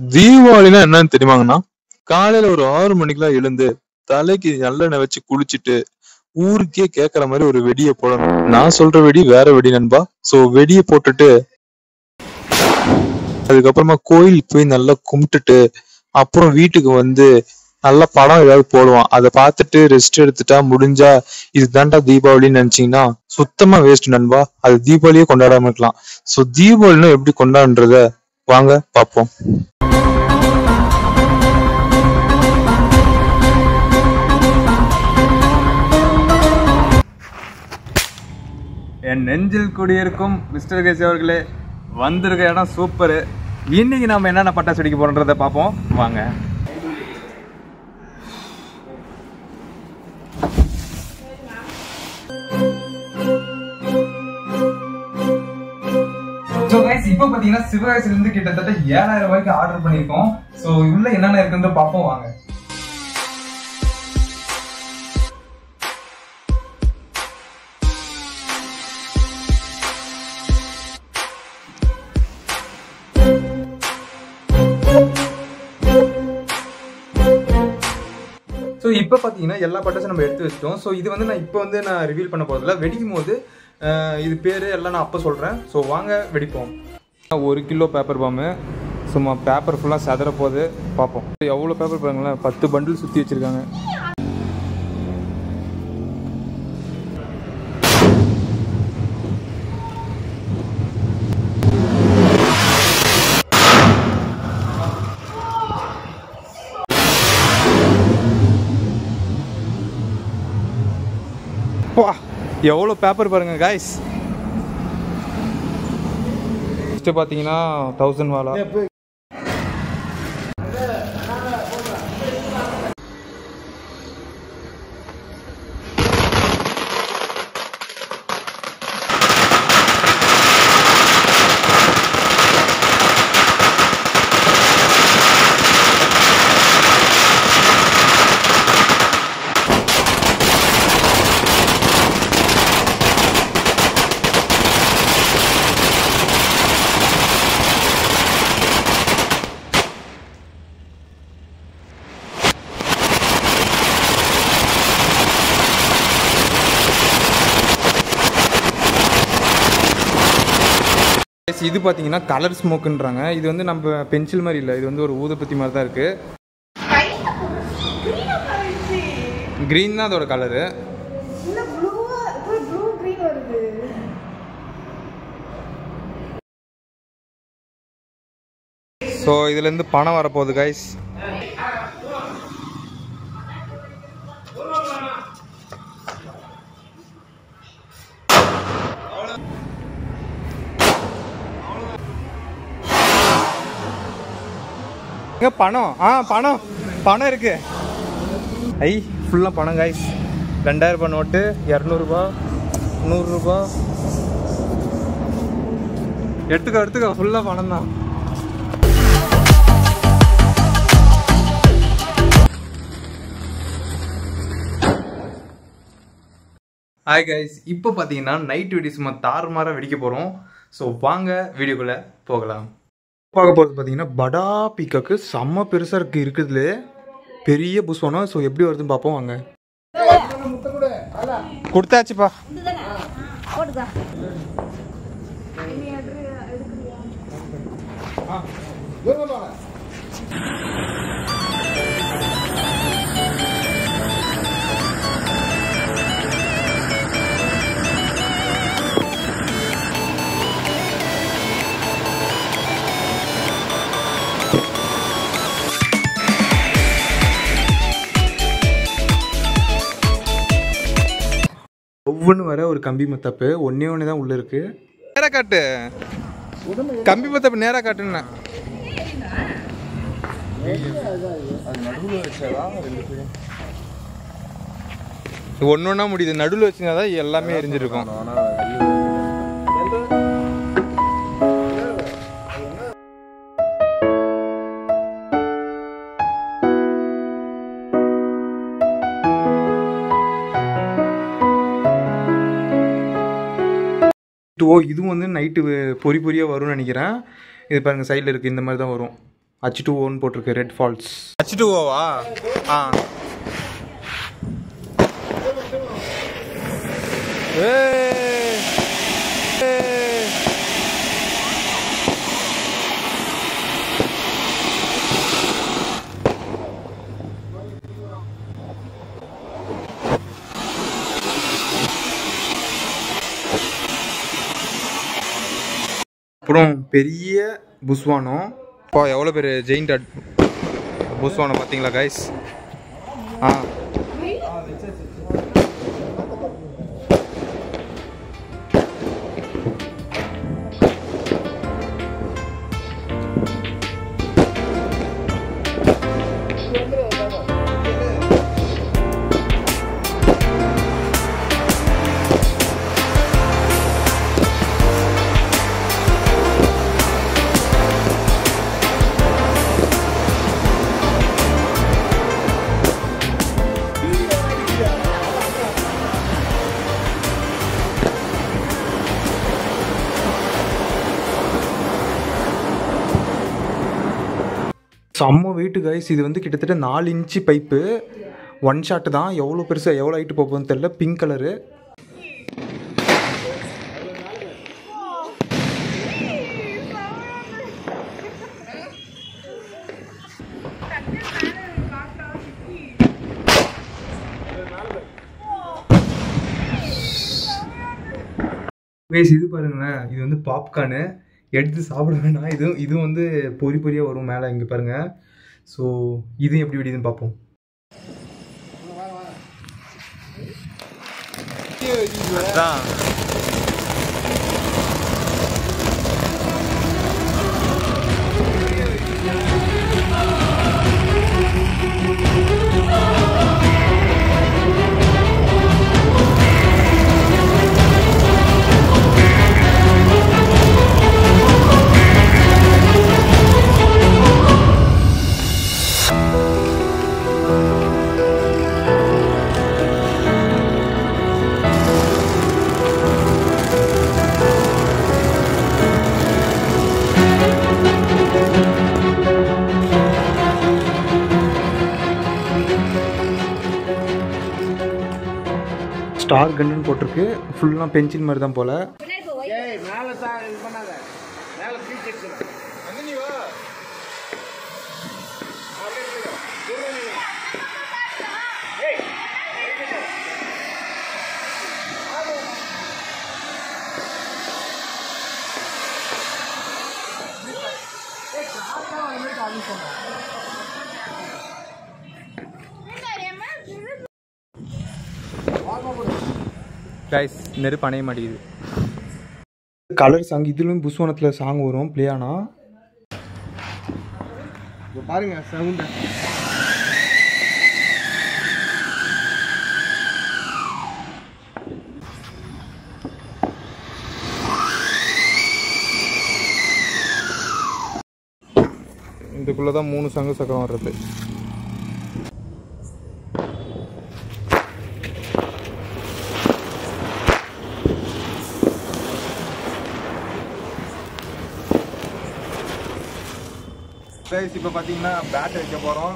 தீபாவளினா என்னன்னு தெரியுமாங்கண்ணா காலையில ஒரு ஆறு மணிக்கெல்லாம் எழுந்து தலைக்கு நல்லெண்ணெய் வச்சு குளிச்சுட்டு ஊருக்கே கேக்குற மாதிரி ஒரு வெடியை போடணும் நான் சொல்ற வெடி வேற வெடி நண்பா சோ வெடியை போட்டுட்டு அதுக்கப்புறமா கோயிலுக்கு போய் நல்லா கும்பிட்டுட்டு அப்புறம் வீட்டுக்கு வந்து நல்ல படம் ஏதாவது போடுவான் அதை பார்த்துட்டு ரெஸ்ட் எடுத்துட்டா முடிஞ்சா இதுதான்டா தீபாவளின்னு நினைச்சீங்கன்னா சுத்தமா வேஸ்ட் நண்பா அது தீபாவளியே கொண்டாடாம இருக்கலாம் சோ தீபாவளினா எப்படி கொண்டாடுன்றத வாங்க பார்ப்போம் என் நெஞ்சில் குடியிருக்கும் மிஸ்டர் கேசி அவர்களே வந்திருக்க இடம் சூப்பரு இன்னைக்கு நம்ம என்னென்ன பட்டாசு வெடிக்க போறோன்றத பார்ப்போம் வாங்க ஸோ கைஸ் இப்போ பார்த்தீங்கன்னா சிவகாசிலேருந்து கிட்டத்தட்ட ஏழாயிரம் ரூபாய்க்கு ஆர்டர் பண்ணியிருக்கோம் ஸோ உள்ள என்னென்ன இருக்குன்னு பார்ப்போம் வாங்க ஸோ இப்போ பார்த்தீங்கன்னா எல்லா பட்டாசும் நம்ம எடுத்து வச்சிட்டோம் ஸோ இது வந்து நான் இப்போ வந்து நான் ரிவீல் பண்ண போகிறதில்ல வெடிக்கும் போது அஹ், இது பேர் எல்லாம் நான் அப்போ சொல்கிறேன் ஸோ வாங்க வெடிப்போம் ஒரு கிலோ பேப்பர் பாம்பு சும்மா பேப்பர் ஃபுல்லாக செதற போகுது பார்ப்போம் எவ்வளோ பேப்பர் பாருங்களேன் பத்து பண்டில் சுற்றி வச்சுருக்காங்க வா எவ்வளோ பேப்பர் பாருங்க காய்ஸ் ஃபஸ்ட்டு பார்த்தீங்கன்னா தௌசண்ட் வாலா Guys, இது பார்த்தீங்கன்னா கலர் ஸ்மோக்குன்றாங்க இது வந்து நம்ம பென்சில் மாதிரி இல்லை இது வந்து ஒரு ஊதுபத்தி மாதிரி தான் இருக்குது க்ரீன் தான் அதோட கலரு இல்ல ப்ளூவா இப்போ ப்ளூ கிரீன் வருது ஸோ இதுலேருந்து பணம் வரப்போகுது கைஸ் எங்க பணம் ஆ பணம் பணம் இருக்கு ஐ ஃபுல்லாக பணம் கைஸ் ரெண்டாயிரம் ரூபாய் நோட்டு இரநூறுபா நூறுரூபா எடுத்துக்கோ எடுத்துக்கோ ஃபுல்லாக பணம் தான் ஹாய் கைஸ் இப்போ பார்த்தீங்கன்னா நைட் வெடி சும்மா தாறுமாறாக வெடிக்க போகிறோம் ஸோ வாங்க வீடியோக்குள்ளே போகலாம் பார்க்க போகிறது பார்த்தீங்கன்னா படா பீக்காக்கு செம்ம பெருசாக இருக்குது இருக்குதுல பெரிய புஷ்வானம் ஸோ எப்படி வருதுன்னு பார்ப்போம் வாங்க கொடுத்தாச்சுப்பா ஒவ்வொன்று வர ஒரு கம்பி மத்தப்பு ஒன்றே ஒன்று தான் உள்ளே இருக்கு நேராக காட்டு கம்பி மத்தப்பு நேராக காட்டுன்னு ஒன்று ஒன்றா முடியுது நடுவில் வச்சுருந்தா தான் எல்லாமே எரிஞ்சிருக்கும் ஓ இதுவும் வந்து நைட்டு பொறி பொறியாக வரும்னு நினைக்கிறேன் இது பாருங்க சைடில் இருக்குது இந்த மாதிரி தான் வரும் ஹச் டூ ஓன்னு போட்டிருக்கு ரெட் ஃபால்ஸ் ஹச் டூ ஓவா ஆ ஏய். ஏய். அப்புறம் பெரிய புஸ்வானம் இப்போ எவ்வளோ பேர் ஜெயின் டாட் புஸ்வானம் பார்த்தீங்களா கைஸ் ஆ செம்ம வெயிட்டு கைஸ் இது வந்து கிட்டத்தட்ட நாலு இன்ச்சு பைப்பு ஒன் ஷாட் தான் எவ்வளோ பெருசாக எவ்வளோ ஹைட்டு போகுதுன்னு தெரில பிங்க் கலரு கைஸ் இது பாருங்களேன் இது வந்து பாப்கார்னு எடுத்து சாப்பிட வேணாம் இதுவும் இதுவும் வந்து பொறி பொரியாக வரும் மேலே இங்கே பாருங்க ஸோ இதுவும் எப்படி வெடிதுன்னு பார்ப்போம் அதான் ஸ்டார் கன்னு போட்டிருக்கு ஃபுல்லாக பென்சில் மாதிரி தான் போல் கைஸ் நெருப்பு அணைய மாட்டேங்குது கலர் சாங் இதுலேயும் புஸ்வனத்தில் சாங் வரும் ப்ளே ஆனால் பாருங்க சவுண்ட இதுக்குள்ளே தான் மூணு சங்கு சக்கரம் வர்றது கைஸ் இப்போ பார்த்தீங்கன்னா பேட் வைக்க போகிறோம்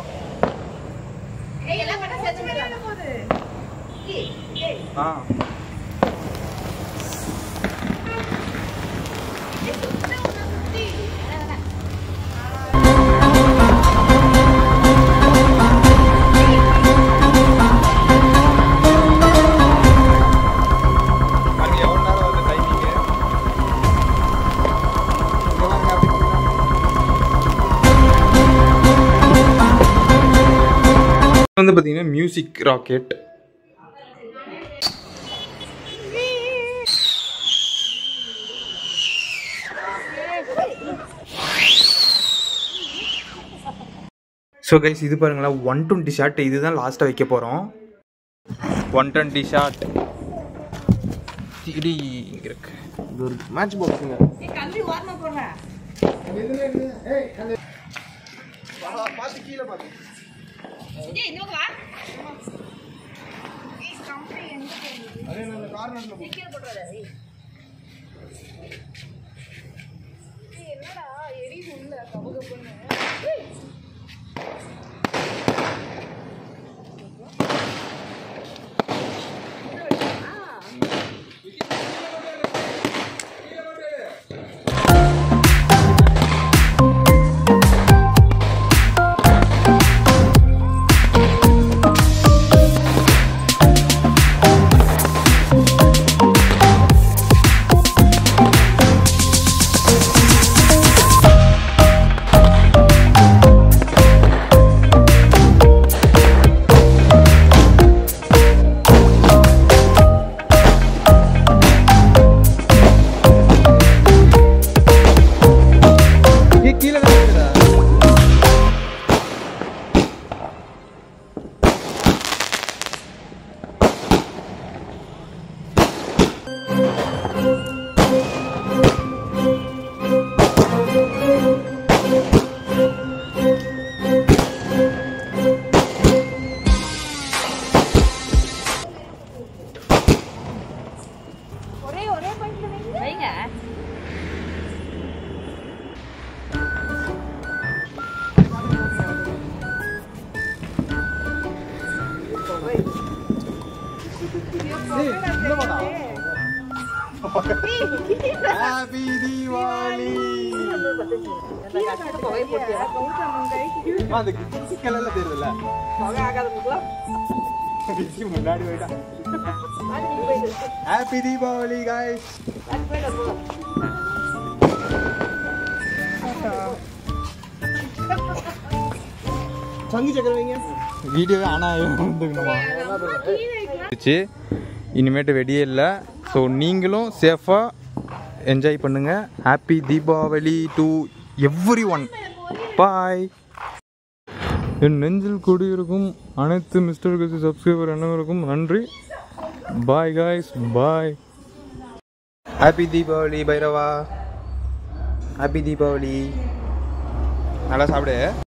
ஆ பாருங்க எவ்வளோ நேரம் வருது டைமிங்கு வந்து பார்த்தீங்கன்னா மியூசிக் ராக்கெட் ஸோ கைஸ் இது பாருங்களேன் ஒன் டுவெண்ட்டி ஷாட் இதுதான் லாஸ்ட்டாக வைக்க போகிறோம் ஒன் டுவெண்ட்டி ஷாட் திடி இங்கே இருக்கு இது ஒரு மேட்ச் பாக்ஸுங்க பார்த்து கீழே பார்த்து அதே நல்ல கார்னர்ல என்னடா எரியுது உள்ள ஏய், கீழே தான் இருக்குடா. ஒரே ஒரே பாயிண்ட்ல வைங்க ஹாப்பி தீபாவளி அது கலர்ல தெரியுதுல்ல விக்கி முன்னாடி போயிட்டா ஹாப்பி தீபாவளி காய்ஸ் சங்கு சக்கர வைங்க வீடியோவே ஆனால் இருந்துக்கணுமா இருந்துச்சு இனிமேட்டு வெடியே இல்லை ஸோ நீங்களும் சேஃபாக என்ஜாய் பண்ணுங்கள் happy Deepavali to everyone bye என் நெஞ்சில் குடியிருக்கும் அனைத்து மிஸ்டர் கசி சப்ஸ்கிரைபர் அனைவருக்கும் நன்றி bye guys bye happy Deepavali Bhairava happy Deepavali நல்லா சாப்பிடு